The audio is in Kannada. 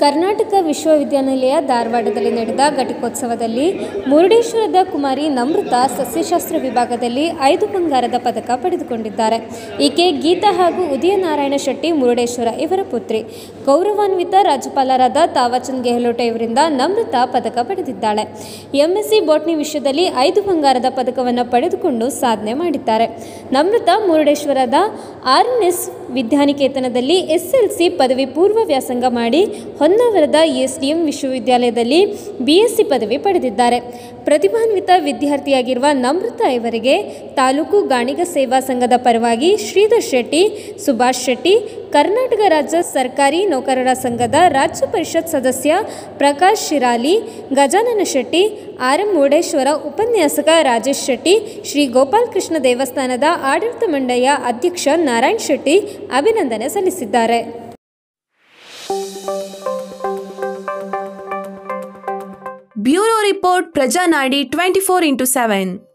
ಕರ್ನಾಟಕ ವಿಶ್ವವಿದ್ಯಾನಿಲಯ ಧಾರವಾಡದಲ್ಲಿ ನಡೆದ ಘಟಿಕೋತ್ಸವದಲ್ಲಿ ಮುರುಡೇಶ್ವರದ ಕುಮಾರಿ ನಮೃತ ಸಸ್ಯಶಾಸ್ತ್ರ ವಿಭಾಗದಲ್ಲಿ ಐದು ಬಂಗಾರದ ಪದಕ ಪಡೆದುಕೊಂಡಿದ್ದಾರೆ ಈಕೆ ಗೀತಾ ಹಾಗೂ ಉದಯನಾರಾಯಣ ಶೆಟ್ಟಿ ಮುರುಡೇಶ್ವರ ಇವರ ಪುತ್ರಿ ಗೌರವಾನ್ವಿತ ರಾಜ್ಯಪಾಲರಾದ ತಾವಚಂದ್ ಗೆಹ್ಲೋಟ್ ಇವರಿಂದ ನಮೃತ ಪದಕ ಪಡೆದಿದ್ದಾಳೆ ಎಂಎಸ್ಸಿ ಬಾಟ್ನಿ ವಿಷಯದಲ್ಲಿ ಐದು ಬಂಗಾರದ ಪದಕವನ್ನು ಪಡೆದುಕೊಂಡು ಸಾಧನೆ ಮಾಡಿದ್ದಾರೆ ನಮೃತ ಮುರುಡೇಶ್ವರದ ಆರ್ಎನ್ಎಸ್ ವಿದ್ಯಾನಿಕೇತನದಲ್ಲಿ ಎಸ್ಎಲ್ಸಿ ಪದವಿ ಪೂರ್ವ ವ್ಯಾಸಂಗ ಮಾಡಿ ಹೊನ್ನಾವರದ ಎಸ್ಡಿಎಂ ವಿಶ್ವವಿದ್ಯಾಲಯದಲ್ಲಿ ಬಿಎಸ್ಸಿ ಪದವಿ ಪಡೆದಿದ್ದಾರೆ ಪ್ರತಿಭಾನ್ವಿತ ವಿದ್ಯಾರ್ಥಿಯಾಗಿರುವ ನಮೃತ ಇವರಿಗೆ ತಾಲೂಕು ಗಾಣಿಗ ಸೇವಾ ಸಂಘದ ಪರವಾಗಿ ಶ್ರೀಧರ್ ಶೆಟ್ಟಿ ಸುಭಾಷ್ ಶೆಟ್ಟಿ ಕರ್ನಾಟಕ ರಾಜ್ಯ ಸರ್ಕಾರಿ ನೌಕರರ ಸಂಘದ ರಾಜ್ಯ ಪರಿಷತ್ ಸದಸ್ಯ ಪ್ರಕಾಶ್ ಶಿರಾಲಿ ಗಜಾನನ ಶೆಟ್ಟಿ ಆರ್ ಎಂ ಮುರುಡೇಶ್ವರ ಉಪನ್ಯಾಸಕ ರಾಜೇಶ್ ಶೆಟ್ಟಿ ಶ್ರೀ ಗೋಪಾಲಕೃಷ್ಣ ದೇವಸ್ಥಾನದ ಆಡಳಿತ ಮಂಡಳಿಯ ಅಧ್ಯಕ್ಷ ನಾರಾಯಣ್ ಶೆಟ್ಟಿ ಅಭಿನಂದನೆ ಸಲ್ಲಿಸಿದ್ದಾರೆ bureau report Prajanadi twenty four into seven